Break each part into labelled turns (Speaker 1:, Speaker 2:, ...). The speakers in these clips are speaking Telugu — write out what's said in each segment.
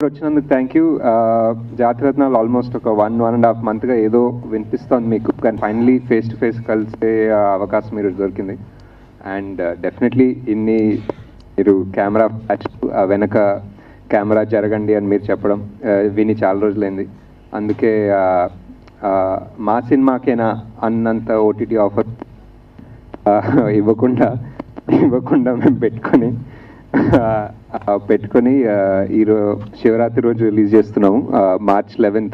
Speaker 1: వచ్చినందుకు థ్యాంక్ యూ జాతిరత్నాలు ఆల్మోస్ట్ ఒక వన్ వన్ అండ్ హాఫ్ మంత్గా ఏదో వినిపిస్తోంది మీకు కానీ ఫైనలీ ఫేస్ టు ఫేస్ కలిసే ఆ, అవకాశం మీరు దొరికింది అండ్ డెఫినెట్లీ ఇన్ని మీరు కెమెరా వెనక కెమెరా జరగండి అని మీరు చెప్పడం ఆ, విని చాలా రోజులైంది అందుకే ఆ, ఆ, మా సినిమాకేనా అన్నంత ఓటీటీ ఆఫర్ ఇవ్వకుండా ఇవ్వకుండా మేము పెట్టుకొని ఆ, ఆ, పెట్టుకొని ఆ, ఈరో శివరాత్రి రోజు రిలీజ్ చేస్తున్నాము March eleventh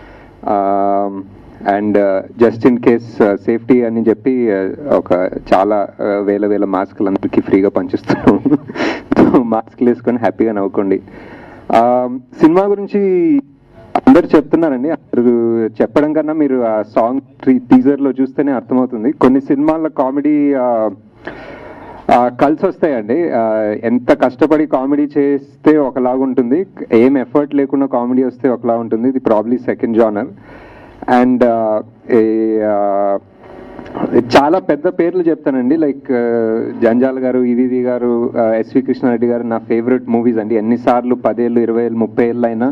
Speaker 1: and just in case safety అని చెప్పి ఆ, ఒక చాలా ఆ, వేల వేల మాస్కులు అందరికీ ఫ్రీగా పంచిస్తున్నాము మాస్కులు వేసుకొని హ్యాపీగా నవ్వుకోండి ఆ, సినిమా గురించి అందరు చెప్తున్నారండి అందరు చెప్పడం కన్నా మీరు ఆ సాంగ్ టీజర్ లో చూస్తేనే అర్థమవుతుంది కొన్ని సినిమాల్లో కామెడీ కలిసి వస్తాయండి ఆ, ఎంత కష్టపడి కామెడీ చేస్తే ఒకలాగా ఉంటుంది ఏం ఎఫర్ట్ లేకుండా కామెడీ వస్తే ఒకలా ఉంటుంది ఇది ప్రాబ్లీ సెకండ్ జానర్ అండ్ చాలా పెద్ద పేర్లు చెప్తానండి లైక్ జంజాల్ గారు ఈవీవి గారు ఎస్వి కృష్ణారెడ్డి గారు నా ఫేవరెట్ మూవీస్ అండి ఎన్నిసార్లు పదేళ్ళు ఇరవై ఏళ్ళు ముప్పై ఏళ్ళు అయినా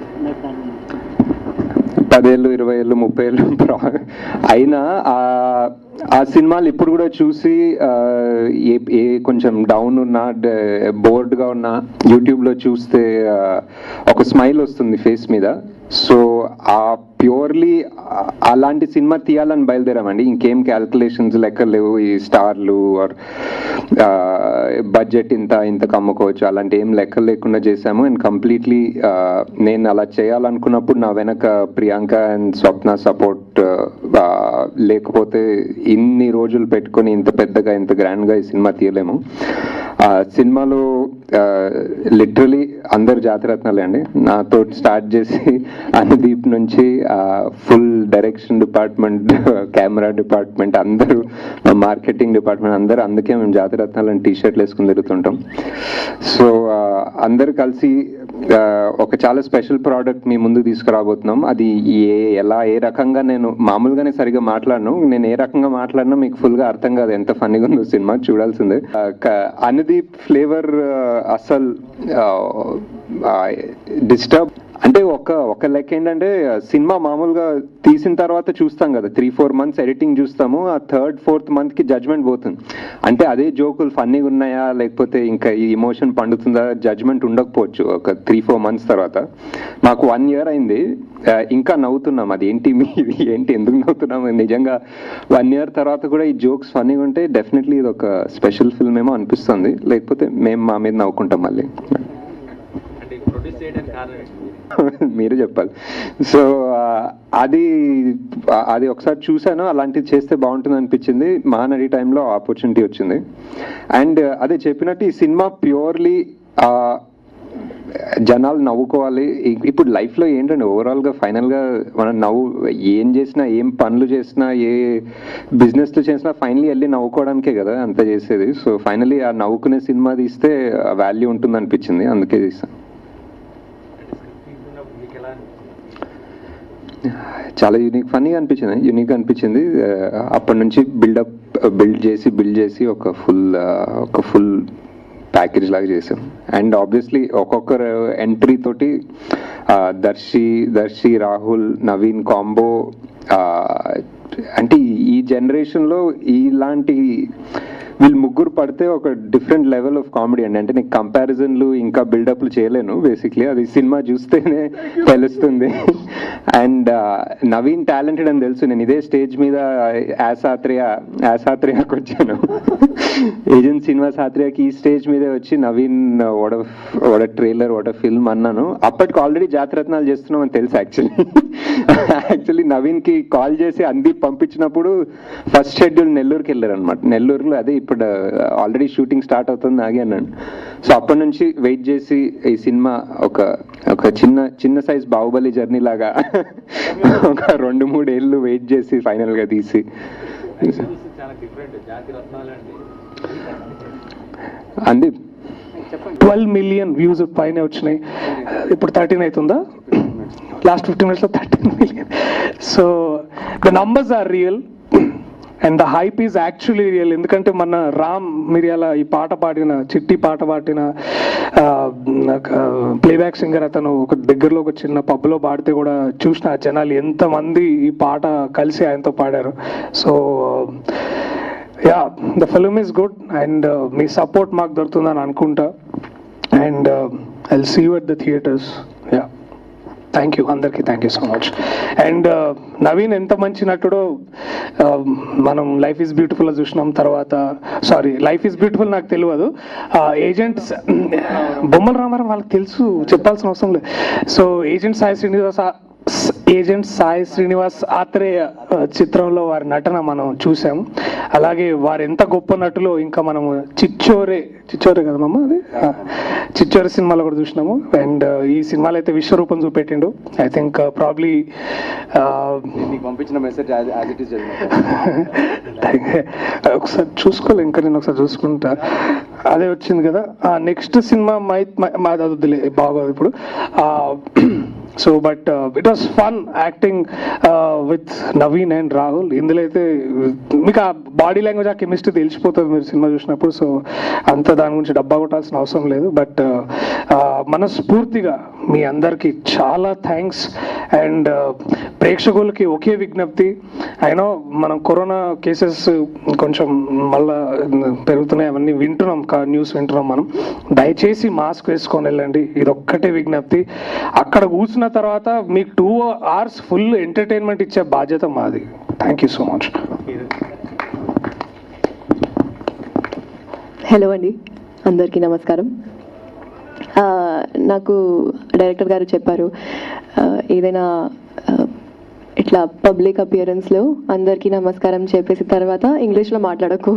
Speaker 1: పదేళ్ళు ఇరవై ఏళ్ళు ముప్పై ఏళ్ళు ప్రా- అయినా ఆ ఆ సినిమాలు ఇప్పుడు కూడా చూసి ఆ, ఏ ఏ కొంచెం డౌన్ ఉన్నా బోర్డ్గా ఉన్నా యూట్యూబ్లో చూస్తే ఆ, ఒక స్మైల్ వస్తుంది ఫేస్ మీద సో ఆ ప్యూర్లీ అలాంటి సినిమా తీయాలని బయలుదేరామండి ఇంకేం క్యాల్కులేషన్స్ లెక్క లేవు ఈ స్టార్లు ఆర్ బడ్జెట్ ఇంత ఇంత కమ్ముకోవచ్చు అలాంటి ఏం లెక్కలు లేకుండా చేశాము అండ్ కంప్లీట్లీ నేను అలా చేయాలనుకున్నప్పుడు నా వెనక ప్రియాంక అండ్ స్వప్న సపోర్ట్ లేకపోతే ఇన్ని రోజులు పెట్టుకొని ఇంత పెద్దగా ఇంత గ్రాండ్గా ఈ సినిమా తీయలేము ఆ సినిమాలో లిటరలీ అందరు జాతిరత్నాలే అండి నాతో స్టార్ట్ చేసి అనుదీప్ నుంచి full direction department camera department అందరూ మార్కెటింగ్ డిపార్ట్మెంట్ అందరూ అందుకే మేము జాతిరత్నాలని టీ షర్ట్లు వేసుకుని తిరుగుతుంటాం సో అందరు కలిసి ఆ, ఒక చాలా స్పెషల్ ప్రోడక్ట్ మీ ముందు తీసుకురాబోతున్నాం అది ఏ ఎలా ఏ రకంగా నేను మామూలుగానే సరిగా మాట్లాడను నేను ఏ రకంగా మాట్లాడినా మీకు ఫుల్ గా అర్థం కాదు ఎంత ఫన్నీగా ఉందో సినిమా చూడాల్సిందే ఆ, క- అనుదీప్ ఫ్లేవర్ అసలు డిస్టర్బ్ అంటే ఒక ఒక లెక్క ఏంటంటే సినిమా మామూలుగా తీసిన తర్వాత చూస్తాం కదా త్రీ ఫోర్ మంత్స్ ఎడిటింగ్ చూస్తాము ఆ థర్డ్ ఫోర్త్ మంత్ కి జడ్జ్మెంట్ పోతుంది అంటే అదే జోకులు ఫన్నీగా ఉన్నాయా లేకపోతే ఇంకా ఈ ఇమోషన్ పండుతుందా జడ్జ్మెంట్ ఉండకపోవచ్చు ఒక త్రీ ఫోర్ మంత్స్ తర్వాత మాకు వన్ ఇయర్ అయింది ఆ, ఇంకా నవ్వుతున్నాం అది ఏంటి మీ ఇది ఏంటి ఎందుకు నవ్వుతున్నాం నిజంగా వన్ ఇయర్ తర్వాత కూడా ఈ జోక్స్ ఫన్నీగా ఉంటే డెఫినెట్లీ ఇది ఒక స్పెషల్ ఫిల్మ్ ఏమో అనిపిస్తుంది లేకపోతే మేము మా మీద నవ్వుకుంటాం మళ్ళీ
Speaker 2: అంటే ప్రొడ్యూస్ చేయడానికి కారణం ఏంటి
Speaker 1: మీరే చెప్పాలి సో అది ఆ, అది ఒకసారి చూశాను అలాంటిది చేస్తే బాగుంటుంది అనిపించింది మహానడి టైంలో ఆపర్చునిటీ వచ్చింది అండ్ అదే చెప్పినట్టు ఈ సినిమా ప్యూర్లీ జనాలు నవ్వుకోవాలి ఇ- ఇప్పుడు లైఫ్లో ఏంటంటే ఓవరాల్గా ఫైనల్గా మనం నవ్వు ఏం చేసినా ఏం పనులు చేసినా ఏ బిజినెస్లు చేసినా ఫైనలీ వెళ్ళి నవ్వుకోవడానికే కదా అంత చేసేది సో ఫైనలీ ఆ నవ్వుకునే సినిమా తీస్తే వాల్యూ ఉంటుంది అనిపించింది అందుకే తీస్తాను
Speaker 2: అంటే స్క్రిప్ట్ వింటున్నప్పుడు మీకు ఎలా అనిపించింది
Speaker 1: చాలా యూనిక్ ఫన్నీగా అనిపించింది యూనిక్ అనిపించింది ఆ, అప్పటి నుంచి బిల్డప్ బిల్డ్ చేసి బిల్డ్ చేసి ఒక ఫుల్ ఒక ఫుల్ ప్యాకేజ్ లాగా చేసాం అండ్ ఆబ్వియస్లీ ఒక్కొక్కరు ఎంట్రీ తోటి ఆ, దర్శి దర్శి రాహుల్ నవీన్ కాంబో అంటే ఈ- ఈ జనరేషన్లో ఇలాంటి వీళ్ళు ముగ్గురు పడితే ఒక డిఫరెంట్ లెవెల్ ఆఫ్ కామెడీ అండి అంటే నీకు కంపారిజన్లు ఇంకా బిల్డప్లు చేయలేను బేసిక్లీ అది సినిమా చూస్తేనే తెలుస్తుంది అండ్ నవీన్ టాలెంటెడ్ అని తెలుసు నేను ఇదే స్టేజ్ మీద యాసాత్రియ యాసాత్రియాకి వచ్చాను ఏజెంట్ సినిమా సాత్రియాకి ఈ స్టేజ్ మీదే వచ్చి నవీన్ వడ వడ ట్రైలర్ వడ ఫిల్మ్ అన్నాను అప్పటికి ఆల్రెడీ జాతరత్నాలు చేస్తున్నాం అని తెలుసు యాక్చువల్లీ యాక్చువల్లీ నవీన్ కి కాల్ చేసి అంది పంపించినప్పుడు ఫస్ట్ షెడ్యూల్ నెల్లూరుకి వెళ్ళారు అనమాట నెల్లూరులో అదే ఇప్పుడు ఆల్రెడీ షూటింగ్ స్టార్ట్ అవుతుంది ఆగి అన్నాను సో అప్పటి నుంచి వెయిట్ చేసి ఈ సినిమా ఒక ఒక చిన్న చిన్న సైజ్ బాహుబలి జర్నీ లాగా ఒక రెండు మూడు ఏళ్ళు వెయిట్ చేసి ఫైనల్ గా తీసి
Speaker 2: చూస్తే చాలా డిఫరెంట్ జాతి రత్నాలు అండి
Speaker 1: అంది
Speaker 3: ట్వెల్వ్ మిలియన్ వ్యూస్ పైన వచ్చినాయి ఇప్పుడు థర్టీన్ అవుతుందా లాస్ట్ ఫిఫ్టీన్ మినిట్స్లో thirteen million so the numbers are real and the hype is actually real ఎందుకంటే మన రామ్ మిరియాల ఈ పాట పాడిన చిట్టి పాట పాడిన ప్లేబ్యాక్ సింగర్ అతను ఒక దగ్గరలో ఒక చిన్న పబ్లో పాడితే కూడా చూసిన ఆ జనాలు ఎంతమంది ఈ పాట కలిసి ఆయనతో పాడారు so ya the film is good and మీ సపోర్ట్ మాకు దొరుకుతుందని అనుకుంటా and I see you at the theatres ya thank you అందరికీ thank you so much and Naveen ఎంత మంచి నటుడో uh, మనం లైఫ్ ఈజ్ బ్యూటిఫుల్ చూసినాం తర్వాత సారీ లైఫ్ ఈజ్ బ్యూటిఫుల్ నాకు తెలియదు ఏజెంట్స్ బొమ్మల రామారావు వాళ్ళకి తెలుసు చెప్పాల్సిన అవసరం లేదు so agent Sai Srinivas agent Sai Srinivas Athreya uh, చిత్రంలో వారి నటన మనం చూసాం అలాగే వారు ఎంత గొప్ప నటులో ఇంకా మనము చిచ్చోరే చిచ్చోరే కదా మమ్మ అది ఆ, చిచ్చోరే సినిమాలో కూడా చూసినాము అండ్ ఈ సినిమాలో అయితే విశ్వరూపం చూపెట్టిండు ఐ థింక్ ప్రాబ్లీ
Speaker 4: నీకు పంపించిన మెసేజ్ యాజ్ ఇట్ ఈస్ చదివిన
Speaker 3: ఒకసారి చూసుకోలే ఇంకా నేను ఒకసారి చూసుకుంటా అదే వచ్చింది కదా నెక్స్ట్ సినిమా మై మాది అది వద్దులే బాగోదు ఇప్పుడు so but it was fun acting with Naveen and Rahul ఇందులో అయితే మీకు ఆ బాడీ లాంగ్వేజ్ ఆ కెమిస్ట్రీ తెలిసిపోతుంది మీరు సినిమా చూసినప్పుడు సో అంత దాని గురించి డబ్బా కొట్టాల్సిన అవసరం లేదు బట్ మనస్ఫూర్తిగా మీ అందరికీ చాలా థ్యాంక్స్ అండ్ ప్రేక్షకులకి ఒకే విజ్ఞప్తి అయినో మనం కరోనా కేసెస్ కొంచెం మళ్ళా పెరుగుతున్నాయి అవన్నీ వింటున్నాం న్యూస్ వింటున్నాం మనం దయచేసి మాస్క్ వేసుకొని వెళ్ళండి ఇది ఒక్కటే విజ్ఞప్తి అక్కడ కూర్చున్న తర్వాత మీకు టూ అవర్స్ ఫుల్ ఎంటర్టైన్మెంట్ ఇచ్చే బాధ్యత మాది thank you so much
Speaker 5: hello అండి అందరికీ నమస్కారం ఆ, నాకు డైరెక్టర్ గారు చెప్పారు ఆ, ఏదైనా ఆ, ఇట్లా పబ్లిక్ అపియరెన్స్లో అందరికీ నమస్కారం చెప్పేసిన తర్వాత ఇంగ్లీష్లో మాట్లాడకు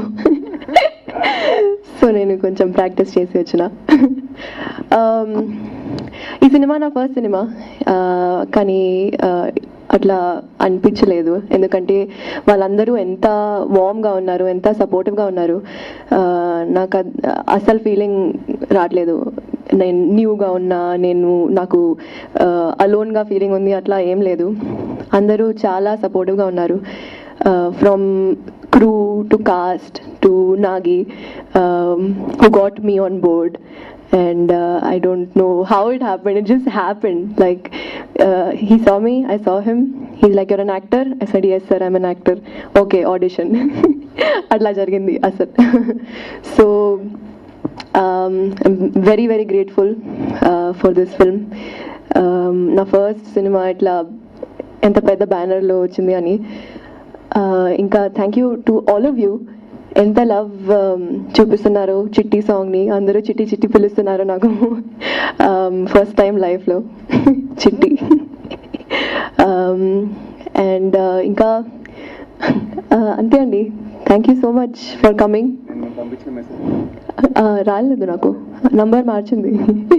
Speaker 5: సో నేను కొంచెం ప్రాక్టీస్ చేసి వచ్చిన ఆమ్, ఈ సినిమా నా ఫస్ట్ సినిమా ఆ, కానీ ఆ, అట్లా అనిపించలేదు ఎందుకంటే వాళ్ళందరూ ఎంత వార్మ్గా ఉన్నారు ఎంత సపోర్టివ్గా ఉన్నారు ఆ, నాకు అద్- అసలు ఫీలింగ్ రావట్లేదు నేను న్యూగా ఉన్నా నేను నాకు అలోన్గా ఫీలింగ్ ఉంది అట్లా ఏం లేదు అందరూ చాలా సపోర్టివ్గా ఉన్నారు from crew to cast to Nagi who got me on board and uh, I don't know how it happened. It just happened. Like uh, he saw me, I saw him. He's like, "You're an actor." I said, "Yes, sir, I'm an actor." Okay, audition. అట్లా జరిగింది అసలు so I'm very very grateful for this film నా ఫస్ట్ సినిమా ఇట్లా ఎంత పెద్ద బ్యానర్లో వచ్చింది అని Uh, ఇంకా thank you to all of you ఎంత లవ్ చూపిస్తున్నారు చిట్టి సాంగ్ని అందరూ చిట్టి చిట్టి పిలుస్తున్నారు నాకు ఫస్ట్ టైం లైఫ్లో చిట్టి అండ్ ఇంకా uh, అంతే అండి thank you so much for coming
Speaker 4: నేను పంపించిన మెసేజ్
Speaker 5: రాలేదు నాకు నంబర్ మార్చింది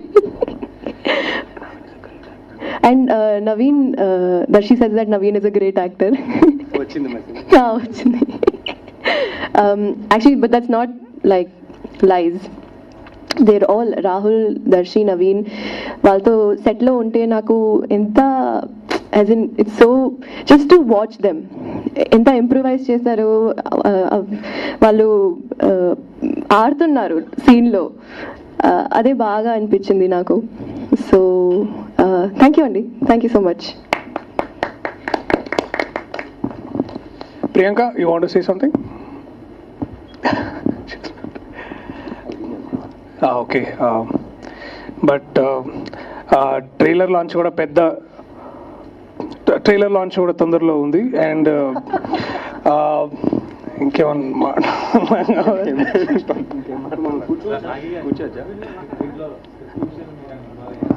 Speaker 5: and Naveen Darshi says that Naveen is a great actor
Speaker 4: వచ్చింది మెసేజ్
Speaker 5: వచ్చింది actually but that's not like lies there all Rahul Darshi Naveen వాళ్ళతో సెట్లో ఉంటే నాకు ఎంత as in it's so just to watch them ఎంత ఇంప్రూవైజ్ చేశారు uh, uh, వాళ్ళు uh, ఆడుతున్నారు సీన్లో అదే బాగా అనిపించింది నాకు సో థ్యాంక్ యూ అండి thank you so much
Speaker 3: Priyanka you want say something okay but trailer launch కూడా పెద్ద ట్రైలర్ లాంచ్ కూడా తొందరలో ఉంది అండ్ ఇంకేమన్నా
Speaker 4: కూర్చోవచ్చా
Speaker 2: దీంట్లో description మీరు